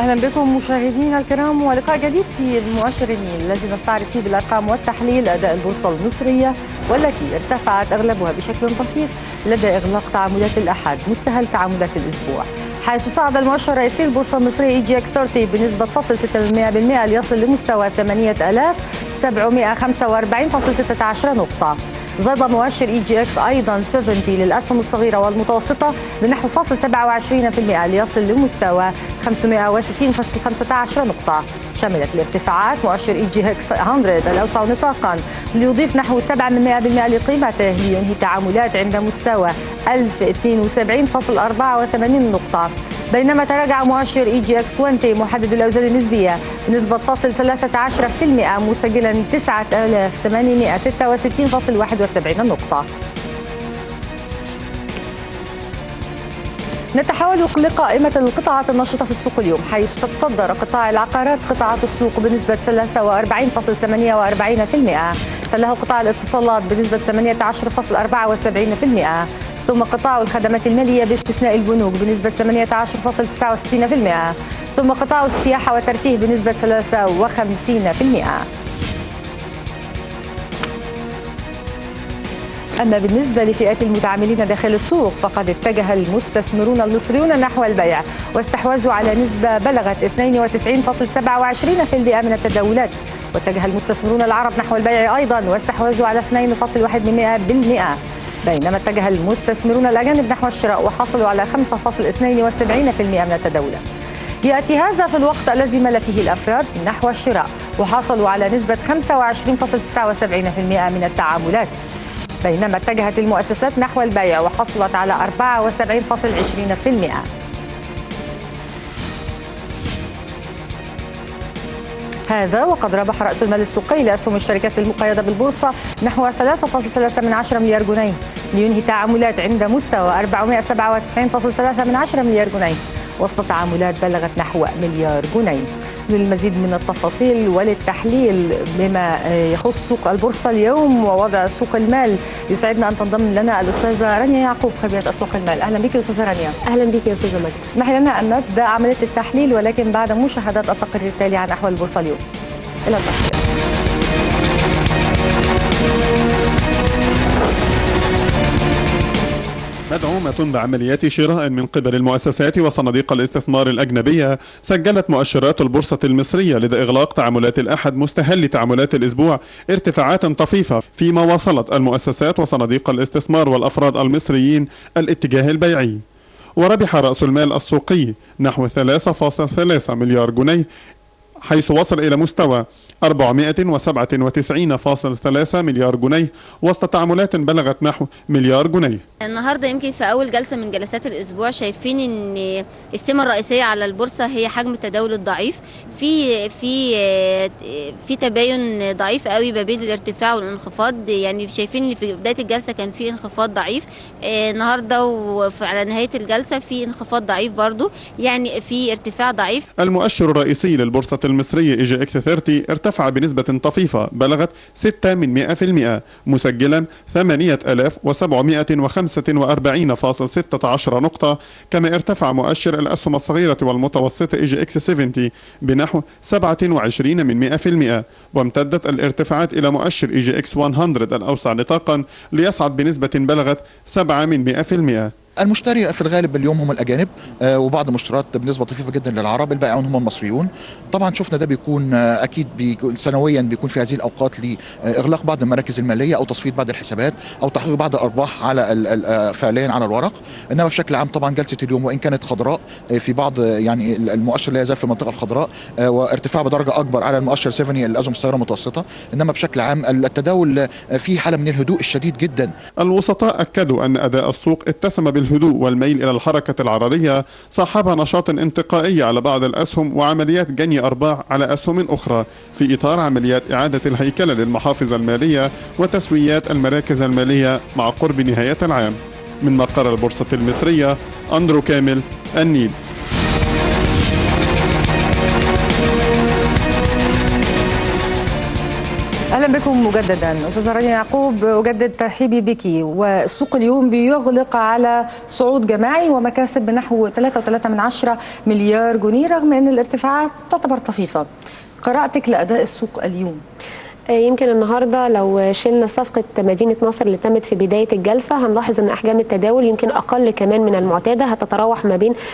اهلا بكم مشاهدينا الكرام ولقاء جديد في مؤشر النيل الذي نستعرض فيه بالارقام والتحليل اداء البورصه المصريه والتي ارتفعت اغلبها بشكل طفيف لدى اغلاق تعاملات الاحد مستهل تعاملات الاسبوع حيث صعد المؤشر الرئيسي البورصه المصريه اي جي اكس 30 بنسبه 0.6% ليصل لمستوى 8745.16 نقطه زاد مؤشر اي جي اكس ايضا 70 للاسهم الصغيره والمتوسطه بنحو فاصل 27% ليصل لمستوى 560.15 نقطه شملت الارتفاعات مؤشر اي جي اكس 100 الاوسع نطاقا ليضيف نحو 7% لقيمته لينهي تعاملات عند مستوى 1072.84 نقطه بينما تراجع مؤشر اي جي اكس 20 محدد الاوزان النسبيه بنسبه فاصل 13% مسجلا 9866.71 نقطه نتحول لقائمة القطاعات النشطة في السوق اليوم حيث تتصدر قطاع العقارات قطاعات السوق بنسبة 43.48% تله قطاع الاتصالات بنسبة 18.74% ثم قطاع الخدمات المالية باستثناء البنوك بنسبة 18.69% ثم قطاع السياحة والترفيه بنسبة 53% أما بالنسبة لفئات المتعاملين داخل السوق فقد اتجه المستثمرون المصريون نحو البيع واستحوذوا على نسبة بلغت 92.27% من التداولات واتجه المستثمرون العرب نحو البيع أيضا واستحوذوا على 2.1% بينما اتجه المستثمرون الأجانب نحو الشراء وحصلوا على 5.72% من التداولات يأتي هذا في الوقت الذي مال فيه الأفراد نحو الشراء وحصلوا على نسبة 25.79% من التعاملات بينما اتجهت المؤسسات نحو البيع وحصلت على 74.20% هذا وقد ربح رأس المال السوقي لأسهم الشركات المقيدة بالبورصة نحو 3.3 مليار جنيه لينهي تعاملات عند مستوى 497.3 مليار جنيه وسط تعاملات بلغت نحو مليار جنيه للمزيد من التفاصيل وللتحليل بما يخص سوق البورصة اليوم ووضع سوق المال يسعدنا أن تنضم لنا الأستاذة رانيا يعقوب خبيرة أسواق المال أهلا بك أستاذة رانيا أهلا بك يا أستاذة مجد اسمحي لنا أن نبدأ عملية التحليل ولكن بعد مشاهدة التقرير التالي عن أحوال البورصة اليوم إلى التقرير مدعومة بعمليات شراء من قبل المؤسسات وصناديق الاستثمار الأجنبية سجلت مؤشرات البورصة المصرية لدى إغلاق تعاملات الأحد مستهل تعاملات الأسبوع ارتفاعات طفيفة فيما واصلت المؤسسات وصناديق الاستثمار والأفراد المصريين الاتجاه البيعي وربح رأس المال السوقي نحو 3.3 مليار جنيه حيث وصل إلى مستوى 497.3 مليار جنيه وسط تعاملات بلغت نحو مليار جنيه النهارده يمكن في اول جلسه من جلسات الاسبوع شايفين ان السمه الرئيسيه على البورصه هي حجم التداول الضعيف في في في تباين ضعيف قوي ما بين الارتفاع والانخفاض يعني شايفين ان في بدايه الجلسه كان في انخفاض ضعيف النهارده وعلى نهايه الجلسه في انخفاض ضعيف برضو يعني في ارتفاع ضعيف المؤشر الرئيسي للبورصة المصرية اي جي اكس 30 ارتفع بنسبة طفيفة بلغت 6 من 100% مسجلا 8745.16 نقطة كما ارتفع مؤشر الأسهم الصغيرة والمتوسطة اي جي اكس 70 بنحو 27 من 100% وامتدت الارتفاعات إلى مؤشر اي جي اكس 100 الأوسع نطاقا ليصعد بنسبة بلغت 7 من 100% المشتري في الغالب اليوم هم الاجانب آه وبعض المشتريات بنسبه طفيفه جدا للعرب البائعون هم المصريون طبعا شفنا ده بيكون آه اكيد بيكون سنويا بيكون في هذه الاوقات لاغلاق بعض المراكز الماليه او تصفيه بعض الحسابات او تحقيق بعض الارباح على فعليا على الورق انما بشكل عام طبعا جلسه اليوم وان كانت خضراء في بعض يعني المؤشر لا يزال في المنطقه الخضراء آه وارتفاع بدرجه اكبر على المؤشر 7 الاسهم الصغيره المتوسطه انما بشكل عام التداول في حاله من الهدوء الشديد جدا الوسطاء اكدوا ان اداء السوق اتسم بالهدوء والميل إلى الحركة العرضية صاحب نشاط انتقائي على بعض الأسهم وعمليات جني أرباح على أسهم أخرى في إطار عمليات إعادة الهيكلة للمحافظ المالية وتسويات المراكز المالية مع قرب نهاية العام من مقر البورصة المصرية أندرو كامل النيل اهلا اهلا بكم مجددا استاذه رانيا يعقوب اجدد ترحيبي بك والسوق اليوم بيغلق على صعود جماعي ومكاسب بنحو 3.3 من عشرة مليار جنيه رغم ان الارتفاعات تعتبر طفيفه قراءتك لاداء السوق اليوم يمكن النهارده لو شلنا صفقه مدينه نصر اللي تمت في بدايه الجلسه هنلاحظ ان احجام التداول يمكن اقل كمان من المعتاده هتتراوح ما بين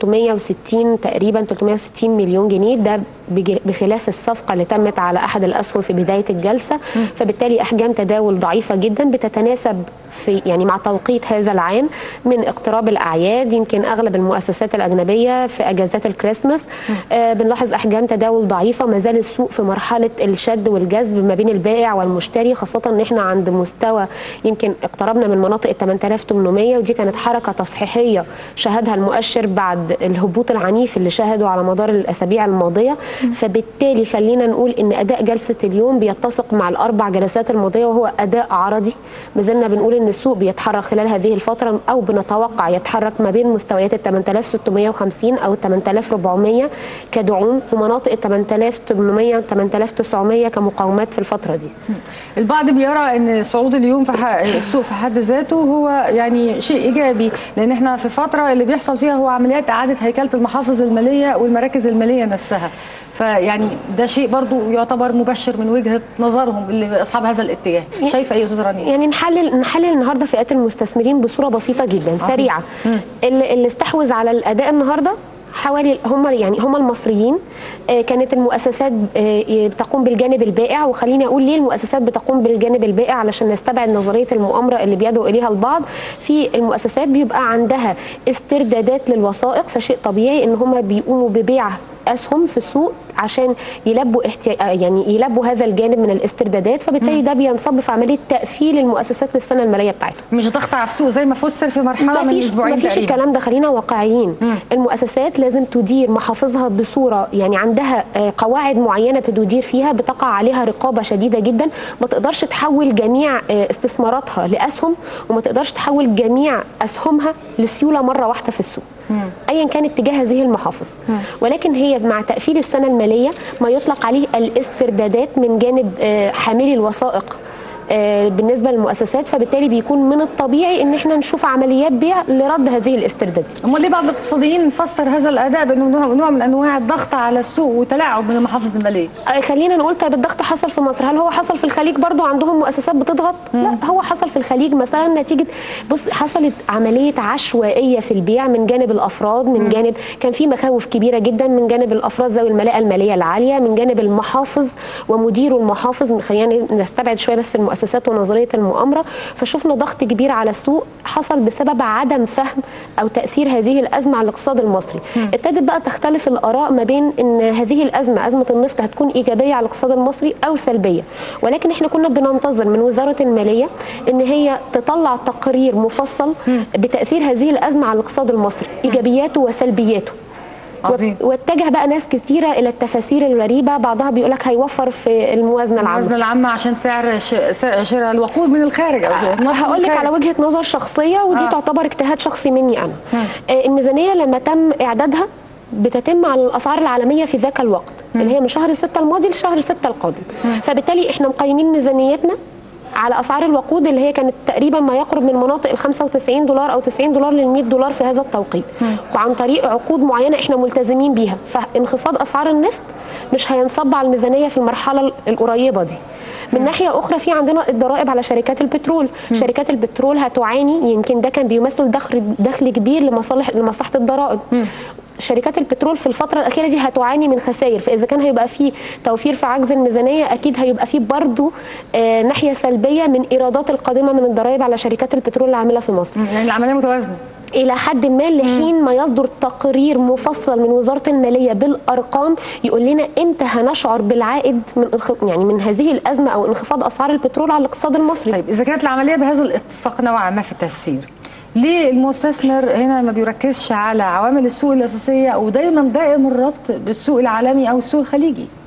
360 تقريبا 360 مليون جنيه ده بخلاف الصفقه اللي تمت على احد الاسهم في بدايه الجلسه فبالتالي احجام تداول ضعيفه جدا بتتناسب في يعني مع توقيت هذا العام من اقتراب الاعياد يمكن اغلب المؤسسات الاجنبيه في اجازات الكريسماس آه بنلاحظ احجام تداول ضعيفه ما زال السوق في مرحله الشد والجذب ما بين البائع والمشتري خاصه ان احنا عند مستوى يمكن اقتربنا من مناطق ال 8800 ودي كانت حركه تصحيحيه شهدها المؤشر بعد الهبوط العنيف اللي شهده على مدار الاسابيع الماضيه فبالتالي خلينا نقول ان اداء جلسه اليوم بيتسق مع الاربع جلسات الماضيه وهو اداء عرضي ما زلنا بنقول ان السوق بيتحرك خلال هذه الفتره او بنتوقع يتحرك ما بين مستويات ال 8650 او ال 8400 كدعوم ومناطق ال 8800 8900 كمقاومات في الفتره دي البعض بيرى ان صعود اليوم في السوق في حد ذاته هو يعني شيء ايجابي لان احنا في فتره اللي بيحصل فيها هو عمليات اعاده هيكله المحافظ الماليه والمراكز الماليه نفسها فيعني ده شيء برضو يعتبر مبشر من وجهه نظرهم اللي اصحاب هذا الاتجاه شايفه ايه يا استاذ رانيا يعني نحلل نحلل النهارده فئات المستثمرين بصوره بسيطه جدا عظيم. سريعه اللي, اللي استحوذ على الاداء النهارده حوالي هم يعني هم المصريين كانت المؤسسات بتقوم بالجانب البائع وخليني اقول ليه المؤسسات بتقوم بالجانب البائع علشان نستبعد نظريه المؤامره اللي بيدعو اليها البعض في المؤسسات بيبقى عندها استردادات للوثائق فشيء طبيعي ان هم بيقوموا ببيع اسهم في السوق عشان يلبوا احتي... يعني يلبوا هذا الجانب من الاستردادات فبالتالي ده بينصب في عمليه تقفيل المؤسسات للسنه الماليه بتاعتها مش ضغط على السوق زي ما فسر في مرحله من اسبوعين ما فيش الكلام ده خلينا واقعيين مم. المؤسسات لازم تدير محافظها بصوره يعني عندها قواعد معينه بتدير فيها بتقع عليها رقابه شديده جدا ما تقدرش تحول جميع استثماراتها لاسهم وما تقدرش تحول جميع اسهمها لسيوله مره واحده في السوق ايا كان اتجاه هذه المحافظ مم. ولكن هي مع تقفيل السنه الماليه ما يطلق عليه الاستردادات من جانب حاملي الوثائق بالنسبه للمؤسسات فبالتالي بيكون من الطبيعي ان احنا نشوف عمليات بيع لرد هذه الاستردادات. امال ليه بعض الاقتصاديين فسر هذا الاداء بانه نوع من انواع الضغط على السوق وتلاعب من المحافظ الماليه؟ خلينا نقول طيب الضغط حصل في مصر، هل هو حصل في الخليج برضو عندهم مؤسسات بتضغط؟ مم. لا هو حصل في الخليج مثلا نتيجه بص حصلت عمليه عشوائيه في البيع من جانب الافراد من مم. جانب كان في مخاوف كبيره جدا من جانب الافراد ذوي الملاءه الماليه العاليه من جانب المحافظ ومدير المحافظ خلينا نستبعد شويه بس المؤسسات ونظريه المؤامره فشفنا ضغط كبير على السوق حصل بسبب عدم فهم او تاثير هذه الازمه على الاقتصاد المصري ابتدت بقى تختلف الاراء ما بين ان هذه الازمه ازمه النفط هتكون ايجابيه على الاقتصاد المصري او سلبيه ولكن احنا كنا بننتظر من وزاره الماليه ان هي تطلع تقرير مفصل بتاثير هذه الازمه على الاقتصاد المصري ايجابياته وسلبياته عظيم واتجه بقى ناس كتيره الى التفاسير الغريبه بعضها بيقول لك هيوفر في الموازنه العامه الموازنه العامه عشان سعر شراء الوقود من الخارج هقول لك على وجهه نظر شخصيه ودي آه. تعتبر اجتهاد شخصي مني انا آه الميزانيه لما تم اعدادها بتتم على الاسعار العالميه في ذاك الوقت م. اللي هي من شهر 6 الماضي لشهر 6 القادم م. فبالتالي احنا مقيمين ميزانيتنا على اسعار الوقود اللي هي كانت تقريبا ما يقرب من مناطق ال 95 دولار او 90 دولار لل 100 دولار في هذا التوقيت وعن طريق عقود معينه احنا ملتزمين بيها فانخفاض اسعار النفط مش هينصب على الميزانيه في المرحله القريبه دي من ناحيه اخرى في عندنا الضرائب على شركات البترول م. شركات البترول هتعاني يمكن ده كان بيمثل دخل دخل كبير لمصالح لمصلحه الضرائب م. شركات البترول في الفتره الاخيره دي هتعاني من خسائر فاذا كان هيبقى في توفير في عجز الميزانيه اكيد هيبقى في برضه آه ناحيه سلبيه من ايرادات القادمه من الضرائب على شركات البترول العامله في مصر يعني العمليه متوازنه الى حد ما لحين ما يصدر تقرير مفصل من وزاره الماليه بالارقام يقول لنا امتى هنشعر بالعائد من يعني من هذه الازمه او انخفاض اسعار البترول على الاقتصاد المصري. طيب اذا كانت العمليه بهذا الاتساق نوعا ما في التفسير ليه المستثمر هنا ما بيركزش على عوامل السوق الاساسيه ودايما دائم الربط بالسوق العالمي او السوق الخليجي؟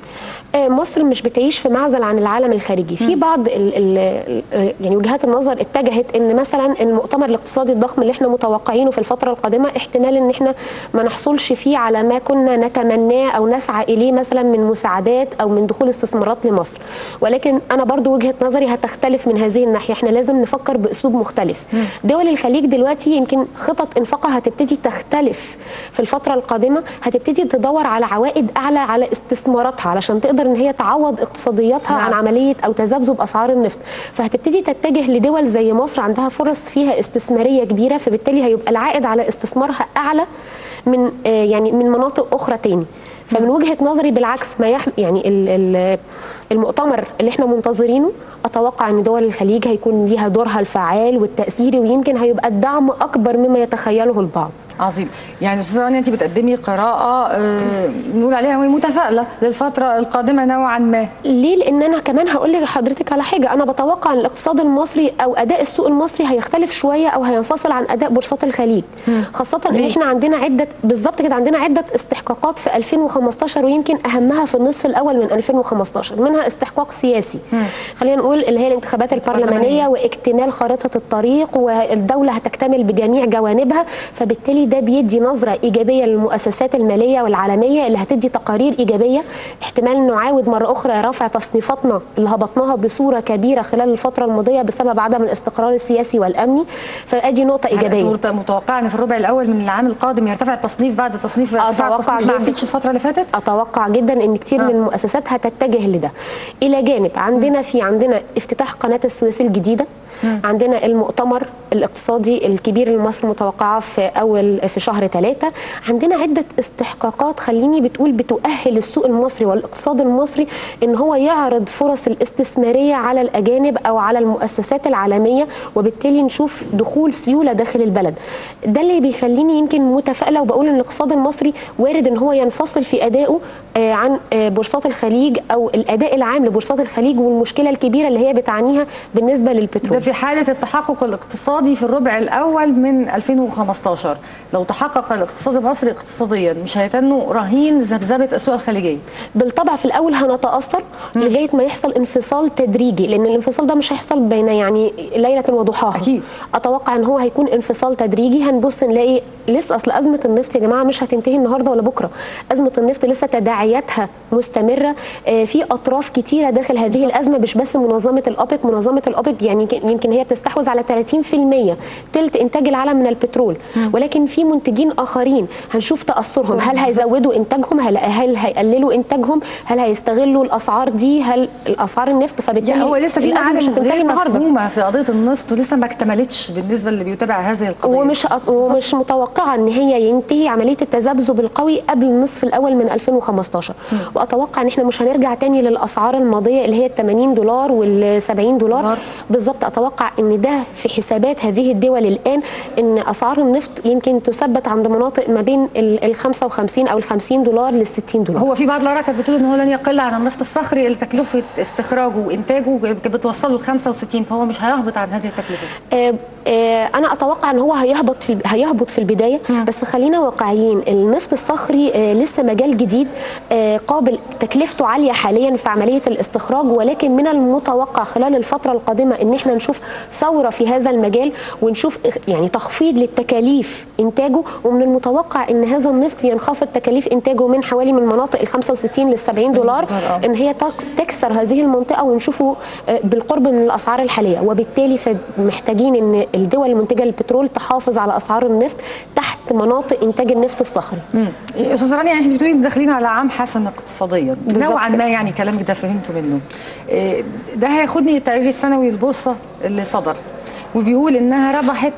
آه، مصر مش بتعيش في معزل عن العالم الخارجي في بعض ال ال يعني وجهات النظر اتجهت ان مثلا المؤتمر الاقتصادي الضخم اللي احنا متوقعينه في الفتره القادمه احتمال ان احنا ما نحصلش فيه على ما كنا نتمناه او نسعى اليه مثلا من مساعدات او من دخول استثمارات لمصر ولكن انا برضو وجهه نظري هتختلف من هذه الناحيه احنا لازم نفكر باسلوب مختلف دول الخليج دلوقتي يمكن خطط انفاقها هتبتدي تختلف في الفتره القادمه هتبتدي تدور على عوائد اعلى على استثماراتها علشان تقدر ان هي تعوض اقتصادياتها نعم. عن عمليه او تذبذب اسعار النفط فهتبتدي تتجه لدول زي مصر عندها فرص فيها استثماريه كبيره فبالتالي هيبقى العائد على استثمارها اعلى من آه، يعني من مناطق اخرى تاني فمن وجهه نظري بالعكس ما يحل يعني ال- ال- المؤتمر اللي احنا منتظرينه اتوقع ان دول الخليج هيكون ليها دورها الفعال والتاثيري ويمكن هيبقى الدعم اكبر مما يتخيله البعض عظيم يعني استاذه رانيا انت بتقدمي قراءه آه، نقول عليها متفائله للفتره القادمه نوعا ما ليه؟ لان انا كمان هقول لحضرتك على حاجه انا بتوقع ان الاقتصاد المصري او اداء السوق المصري هيختلف شويه او هينفصل عن اداء بورصات الخليج خاصه ان ليه؟ احنا عندنا عده بالظبط كده عندنا عده استحقاقات في 2015 ويمكن اهمها في النصف الاول من 2015 منها استحقاق سياسي خلينا نقول اللي هي الانتخابات البرلمانيه واكتمال خارطه الطريق والدوله هتكتمل بجميع جوانبها فبالتالي ده بيدي نظره ايجابيه للمؤسسات الماليه والعالميه اللي هتدي تقارير ايجابيه احتمال نعاود مره اخرى رفع تصنيفاتنا اللي هبطناها بصوره كبيره خلال الفتره الماضيه بسبب عدم الاستقرار السياسي والامني فادي نقطه ايجابيه مت- متوقع ان في الربع الاول من العام القادم يرتفع التصنيف بعد تصنيف ارتفاع أتوقع التصنيف ما جداً. عفتش الفتره اللي فاتت اتوقع جدا ان كتير آه. من المؤسسات هتتجه لده الى جانب عندنا في عندنا افتتاح قناه السويس الجديده عندنا المؤتمر الاقتصادي الكبير اللي مصر متوقعه في اول في شهر ثلاثة عندنا عده استحقاقات خليني بتقول بتؤهل السوق المصري والاقتصاد المصري ان هو يعرض فرص الاستثماريه على الاجانب او على المؤسسات العالميه وبالتالي نشوف دخول سيوله داخل البلد ده اللي بيخليني يمكن متفائله وبقول ان الاقتصاد المصري وارد ان هو ينفصل في ادائه آه، عن آه، بورصات الخليج او الاداء العام لبورصات الخليج والمشكله الكبيره اللي هي بتعانيها بالنسبه ده للبترول في حالة التحقق الاقتصادي في الربع الأول من 2015 لو تحقق الاقتصاد المصري اقتصاديا مش هيتنوا رهين ذبذبة الأسواق الخليجية بالطبع في الاول هنتاثر لغايه ما يحصل انفصال تدريجي لان الانفصال ده مش هيحصل بين يعني ليله وضحاها أكيد. اتوقع ان هو هيكون انفصال تدريجي هنبص نلاقي لسه اصل ازمه النفط يا جماعه مش هتنتهي النهارده ولا بكره ازمه النفط لسه تداعياتها مستمره آه، في اطراف كتيره داخل هذه الازمه مش بس منظمه الاوبك منظمه الاوبك يعني يمكن- يمكن هي بتستحوذ على 30% تلت انتاج العالم من البترول ولكن في منتجين اخرين هنشوف تاثرهم هل هيزودوا انتاجهم هل هل هيقللوا انتاجهم هل هيستغلوا الاسعار دي هل الاسعار النفط فبالتالي يعني هو لسه في الأزمة معالم مش هتنتهي غير النهارده مفهومة في قضية النفط ولسه ما اكتملتش بالنسبة اللي بيتابع هذه القضية ومش أط- ومش متوقعه ان هي ينتهي عمليه التذبذب القوي قبل النصف الاول من 2015 واتوقع ان احنا مش هنرجع تاني للاسعار الماضيه اللي هي ال 80 دولار وال 70 دولار دولار. بالظبط اتوقع ان ده في حسابات هذه الدول الان ان اسعار النفط يمكن تثبت عند مناطق ما بين ال ال 55 او ال 50 دولار لل 60 دولار هو في بعض الآراء كانت بتقول ان هو لن يقل عن النفط الصخري اللي تكلفة استخراجه وإنتاجه بتوصله ل 65 فهو مش هيهبط عن هذه التكلفة آه، آه، انا اتوقع ان هو هيهبط في هيهبط في البدايه بس خلينا واقعيين النفط الصخري آه، لسه مجال جديد آه، قابل تكلفته عاليه حاليا في عمليه الاستخراج ولكن من المتوقع خلال الفتره القادمه ان احنا نشوف ثوره في هذا المجال ونشوف إخ- يعني تخفيض للتكاليف انتاجه ومن المتوقع ان هذا النفط ينخفض تكاليف انتاجه من حوالي من مناطق ال 65 لل 70 دولار دولار، آه. ان هي تك- تكسر هذه المنطقه ونشوفه آه، بالقرب من الاسعار الحاليه وبالتالي فمحتاجين ان الدول المنتجه للبترول تحافظ على اسعار النفط تحت مناطق انتاج النفط الصخري مم. استاذ رانيا يعني انت بتقولي إن داخلين على عام حسن اقتصاديا بالظبط نوعا كده. ما يعني كلامك ده فهمته منه إيه، ده هياخدني التقرير السنوي للبورصه اللي صدر وبيقول انها ربحت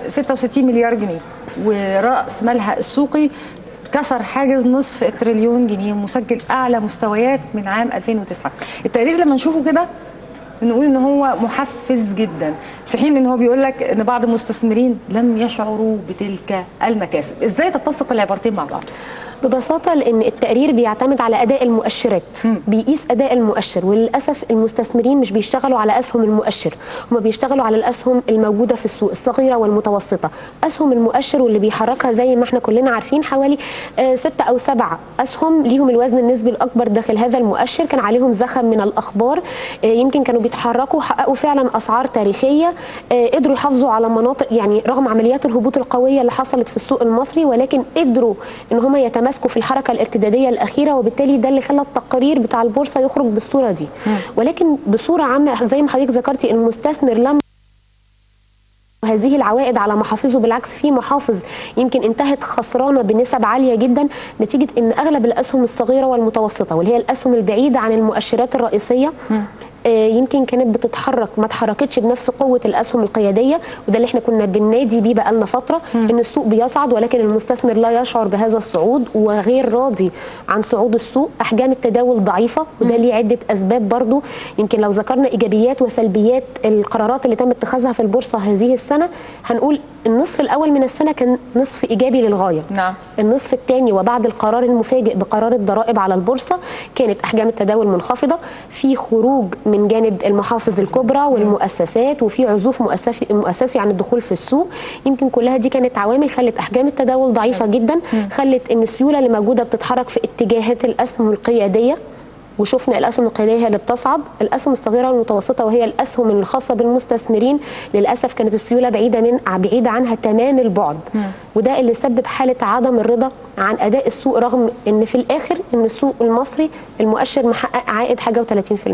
66 مليار جنيه وراس مالها السوقي كسر حاجز نصف التريليون جنيه مسجل اعلى مستويات من عام 2009 التقرير لما نشوفه كده نقول ان هو محفز جدا في حين ان هو بيقول لك ان بعض المستثمرين لم يشعروا بتلك المكاسب ازاي تتسق العبارتين مع بعض ببساطه لان التقرير بيعتمد على اداء المؤشرات بيقيس اداء المؤشر وللاسف المستثمرين مش بيشتغلوا على اسهم المؤشر هم بيشتغلوا على الاسهم الموجوده في السوق الصغيره والمتوسطه اسهم المؤشر واللي بيحركها زي ما احنا كلنا عارفين حوالي آه، ستة او سبعة اسهم ليهم الوزن النسبي الاكبر داخل هذا المؤشر كان عليهم زخم من الاخبار آه، يمكن كانوا بيتحركوا حققوا فعلا اسعار تاريخيه آه، قدروا يحافظوا على مناطق يعني رغم عمليات الهبوط القويه اللي حصلت في السوق المصري ولكن قدروا ان هم يتماسكوا في الحركه الارتداديه الاخيره وبالتالي ده اللي خلى التقرير بتاع البورصه يخرج بالصوره دي ولكن بصوره عامه زي ما حضرتك ذكرتي المستثمر لم هذه العوائد على محافظه بالعكس في محافظ يمكن انتهت خسرانه بنسب عاليه جدا نتيجه ان اغلب الاسهم الصغيره والمتوسطه واللي هي الاسهم البعيده عن المؤشرات الرئيسيه آه، يمكن كانت بتتحرك ما اتحركتش بنفس قوه الاسهم القياديه وده اللي احنا كنا بننادي بيه بقالنا فتره ان السوق بيصعد ولكن المستثمر لا يشعر بهذا الصعود وغير راضي عن صعود السوق احجام التداول ضعيفه وده ليه عده اسباب برضو يمكن لو ذكرنا ايجابيات وسلبيات القرارات اللي تم اتخاذها في البورصه هذه السنه هنقول النصف الاول من السنه كان نصف ايجابي للغايه نعم. النصف الثاني وبعد القرار المفاجئ بقرار الضرائب على البورصه كانت احجام التداول منخفضه في خروج من جانب المحافظ الكبرى والمؤسسات وفي عزوف مؤسسي مؤسسي عن الدخول في السوق يمكن كلها دي كانت عوامل خلت احجام التداول ضعيفه جدا خلت ان السيوله اللي موجوده بتتحرك في اتجاهات الاسهم القياديه وشفنا الاسهم القياديه هي اللي بتصعد الاسهم الصغيره والمتوسطه وهي الاسهم الخاصه بالمستثمرين للاسف كانت السيوله بعيده من بعيده عنها تمام البعد وده اللي سبب حاله عدم الرضا عن اداء السوق رغم ان في الاخر ان السوق المصري المؤشر محقق عائد حاجه و30%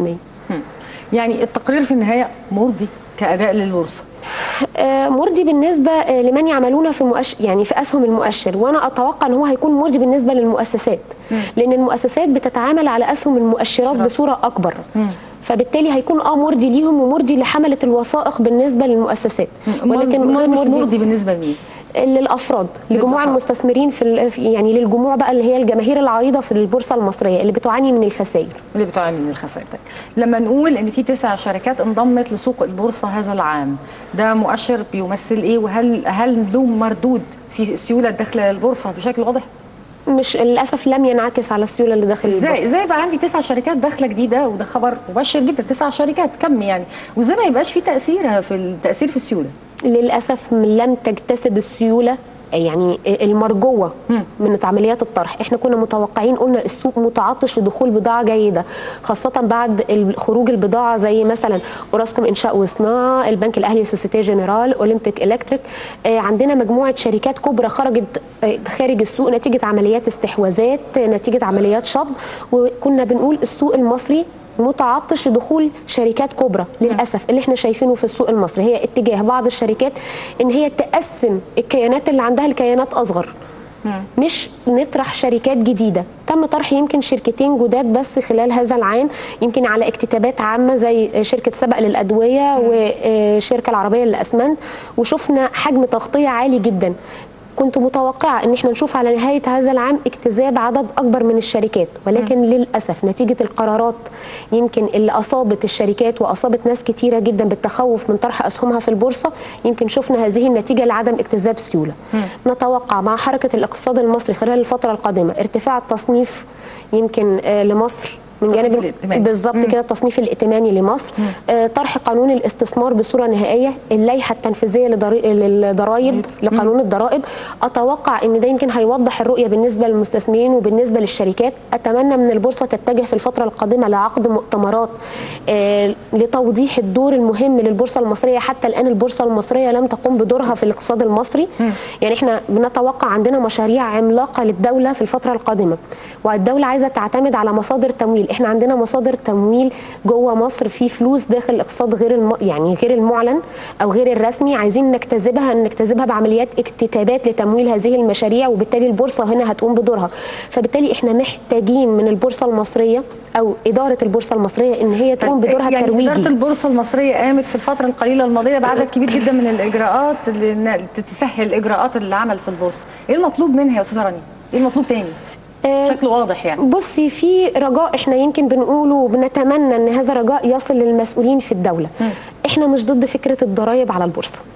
يعني التقرير في النهايه مرضي كاداء للبورصه آه، مرضي بالنسبه آه، لمن يعملون في مؤشر يعني في اسهم المؤشر وانا اتوقع ان هو هيكون مرضي بالنسبه للمؤسسات لان المؤسسات بتتعامل على اسهم المؤشرات بصوره اكبر فبالتالي هيكون اه مرضي ليهم ومرضي لحمله الوثائق بالنسبه للمؤسسات ولكن غير مش مرضي مرضي بالنسبه لمين للافراد لجموع للأفراد. المستثمرين في ال- في- يعني للجموع بقى اللي هي الجماهير العريضه في البورصه المصريه اللي بتعاني من الخسائر اللي بتعاني من الخسائر طيب. لما نقول ان في تسع شركات انضمت لسوق البورصه هذا العام ده مؤشر بيمثل ايه وهل هل له مردود في السيوله الداخله للبورصه بشكل واضح مش للاسف لم ينعكس على السيوله اللي داخل ازاي البورصه ازاي يبقى عندي تسع شركات داخله جديده وده خبر مبشر جدا تسع شركات كم يعني وازاي ما يبقاش في تاثير في التاثير في السيوله للاسف لم تكتسب السيوله يعني المرجوه من عمليات الطرح احنا كنا متوقعين قلنا السوق متعطش لدخول بضاعه جيده خاصه بعد ال- خروج البضاعه زي مثلا اوراسكوم انشاء وصناعه البنك الاهلي سوسيتي جنرال اولمبيك الكتريك آه، عندنا مجموعه شركات كبرى خرجت آه، خارج السوق نتيجه عمليات استحواذات آه، نتيجه عمليات شطب وكنا بنقول السوق المصري متعطش لدخول شركات كبرى للاسف اللي احنا شايفينه في السوق المصري هي اتجاه بعض الشركات ان هي تقسم الكيانات اللي عندها لكيانات اصغر مش نطرح شركات جديده تم طرح يمكن شركتين جداد بس خلال هذا العام يمكن على اكتتابات عامه زي شركه سبق للادويه وشركه العربيه للاسمنت وشفنا حجم تغطيه عالي جدا كنت متوقعة ان احنا نشوف على نهاية هذا العام اكتذاب عدد اكبر من الشركات ولكن للأسف نتيجة القرارات يمكن اللي اصابت الشركات واصابت ناس كتيرة جدا بالتخوف من طرح اسهمها في البورصة يمكن شفنا هذه النتيجة لعدم اكتذاب سيولة نتوقع مع حركة الاقتصاد المصري خلال الفترة القادمة ارتفاع التصنيف يمكن آه، لمصر من التصنيف جانب الائتماني. بالظبط كده التصنيف الائتماني لمصر آه، طرح قانون الاستثمار بصوره نهائيه اللائحه التنفيذيه لضري- للضرائب لقانون الضرائب اتوقع ان ده يمكن هيوضح الرؤيه بالنسبه للمستثمرين وبالنسبه للشركات اتمنى من البورصه تتجه في الفتره القادمه لعقد مؤتمرات آه، لتوضيح الدور المهم للبورصه المصريه حتى الان البورصه المصريه لم تقوم بدورها في الاقتصاد المصري يعني احنا بنتوقع عندنا مشاريع عملاقه للدوله في الفتره القادمه والدوله عايزه تعتمد على مصادر تمويل احنا عندنا مصادر تمويل جوه مصر في فلوس داخل الاقتصاد غير الم... يعني غير المعلن او غير الرسمي عايزين نجتذبها نجتذبها بعمليات اكتتابات لتمويل هذه المشاريع وبالتالي البورصه هنا هتقوم بدورها فبالتالي احنا محتاجين من البورصه المصريه او اداره البورصه المصريه ان هي تقوم بدورها يعني الترويجي اداره البورصه المصريه قامت في الفتره القليله الماضيه بعدد كبير جدا من الاجراءات اللي تسهل اجراءات العمل في البورصه ايه المطلوب منها يا استاذه رانيا ايه المطلوب تاني آه، بشكل واضح يعني بصي في رجاء احنا يمكن بنقوله وبنتمنى ان هذا الرجاء يصل للمسؤولين في الدوله احنا مش ضد فكره الضرائب على البورصه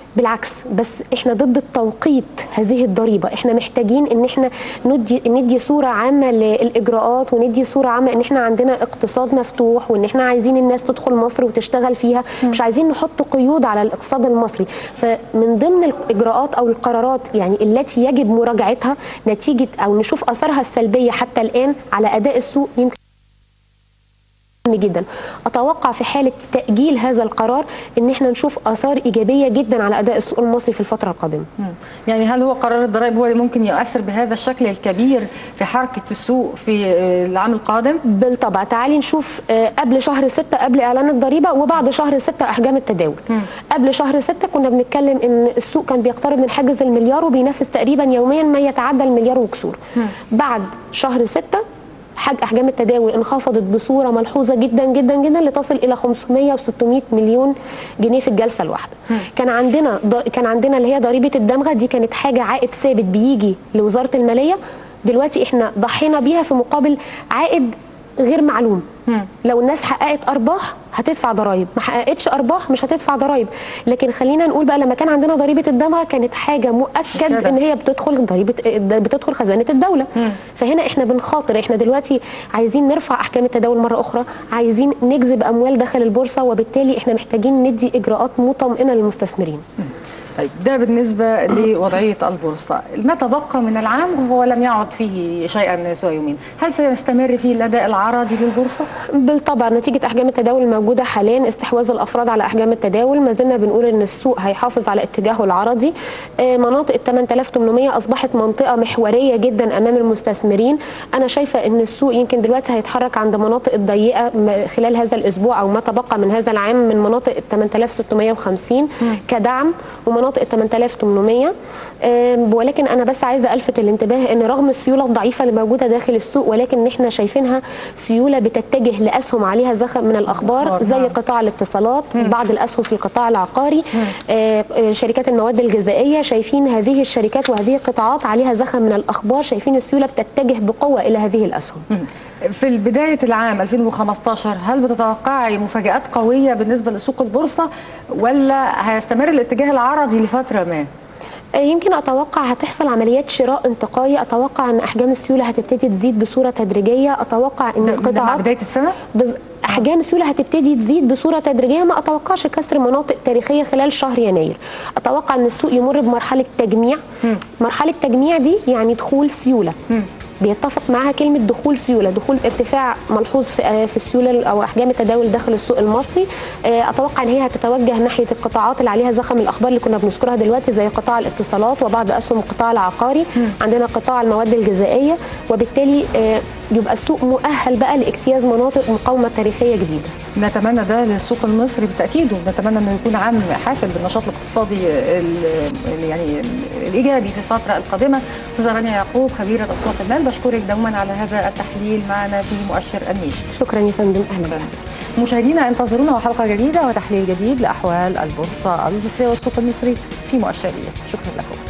بالعكس بس احنا ضد التوقيت هذه الضريبه احنا محتاجين ان احنا ندي ندي صوره عامه للاجراءات وندي صوره عامه ان احنا عندنا اقتصاد مفتوح وان احنا عايزين الناس تدخل مصر وتشتغل فيها مش عايزين نحط قيود على الاقتصاد المصري فمن ضمن الاجراءات او القرارات يعني التي يجب مراجعتها نتيجه او نشوف اثارها السلبيه حتى الان على اداء السوق يمكن مهم جدا اتوقع في حاله تاجيل هذا القرار ان احنا نشوف اثار ايجابيه جدا على اداء السوق المصري في الفتره القادمه مم. يعني هل هو قرار الضرائب هو اللي ممكن يؤثر بهذا الشكل الكبير في حركه السوق في آه، العام القادم؟ بالطبع تعالي نشوف آه، قبل شهر ستة قبل اعلان الضريبه وبعد شهر ستة احجام التداول قبل شهر ستة كنا بنتكلم ان السوق كان بيقترب من حاجز المليار وبينافس تقريبا يوميا ما يتعدى المليار وكسور بعد شهر ستة حج احجام التداول انخفضت بصوره ملحوظه جدا جدا جدا لتصل الى 500 و600 مليون جنيه في الجلسه الواحده كان عندنا ض- كان عندنا اللي هي ضريبه الدمغه دي كانت حاجه عائد ثابت بيجي لوزاره الماليه دلوقتي احنا ضحينا بيها في مقابل عائد غير معلوم لو الناس حققت ارباح هتدفع ضرائب ما حققتش ارباح مش هتدفع ضرائب لكن خلينا نقول بقى لما كان عندنا ضريبه الدمغه كانت حاجه مؤكد كده. ان هي بتدخل ضريبه بتدخل خزانه الدوله فهنا احنا بنخاطر احنا دلوقتي عايزين نرفع احكام التداول مره اخرى عايزين نجذب اموال داخل البورصه وبالتالي احنا محتاجين ندي اجراءات مطمئنه للمستثمرين طيب ده بالنسبه لوضعيه البورصه، ما تبقى من العام وهو لم يعد فيه شيئا سوى يومين، هل سيستمر فيه الاداء العرضي للبورصه؟ بالطبع نتيجة أحجام التداول الموجودة حاليا استحواذ الأفراد على أحجام التداول ما زلنا بنقول إن السوق هيحافظ على اتجاهه العرضي آه، مناطق ال 8800 أصبحت منطقة محورية جدا أمام المستثمرين أنا شايفة إن السوق يمكن دلوقتي هيتحرك عند مناطق الضيقة م- خلال هذا الأسبوع أو ما تبقى من هذا العام من مناطق ال 8650 كدعم ومناطق ال 8800 آم، ولكن أنا بس عايزة ألفت الانتباه إن رغم السيولة الضعيفة اللي موجودة داخل السوق ولكن إحنا شايفينها سيولة بتتجه لأسهم عليها زخم من الأخبار أخبار، زي نعم. قطاع الاتصالات بعض الأسهم في القطاع العقاري آه، آه، شركات المواد الغذائية شايفين هذه الشركات وهذه القطاعات عليها زخم من الأخبار شايفين السيولة بتتجه بقوة إلى هذه الأسهم في بدايه العام 2015 هل بتتوقعي مفاجات قويه بالنسبه لسوق البورصه ولا هيستمر الاتجاه العرضي لفتره ما؟ آه، يمكن اتوقع هتحصل عمليات شراء انتقائي اتوقع ان احجام السيوله هتبتدي تزيد بصوره تدريجيه اتوقع ان ده- ده مع القطاعات بدايه السنه؟ بز... احجام السيوله هتبتدي تزيد بصوره تدريجيه ما اتوقعش كسر مناطق تاريخيه خلال شهر يناير اتوقع ان السوق يمر بمرحله تجميع مرحله تجميع دي يعني دخول سيوله بيتفق معاها كلمه دخول سيوله دخول ارتفاع ملحوظ في آه، في السيوله او احجام التداول داخل السوق المصري آه، اتوقع ان هي هتتوجه ناحيه القطاعات اللي عليها زخم الاخبار اللي كنا بنذكرها دلوقتي زي قطاع الاتصالات وبعض اسهم القطاع العقاري عندنا قطاع المواد الغذائيه وبالتالي آه، يبقى السوق مؤهل بقى لاجتياز مناطق مقاومه تاريخيه جديده نتمنى ده للسوق المصري بالتاكيد ونتمنى انه يكون عام حافل بالنشاط الاقتصادي ال- ال- يعني الايجابي في الفتره القادمه استاذه رانيا يعقوب خبيره اسواق المال بشكرك دوما على هذا التحليل معنا في مؤشر النيش شكرا يا فندم اهلا بك. مشاهدينا انتظرونا وحلقه جديده وتحليل جديد لاحوال البورصه المصريه والسوق المصري في مؤشر شكرا لكم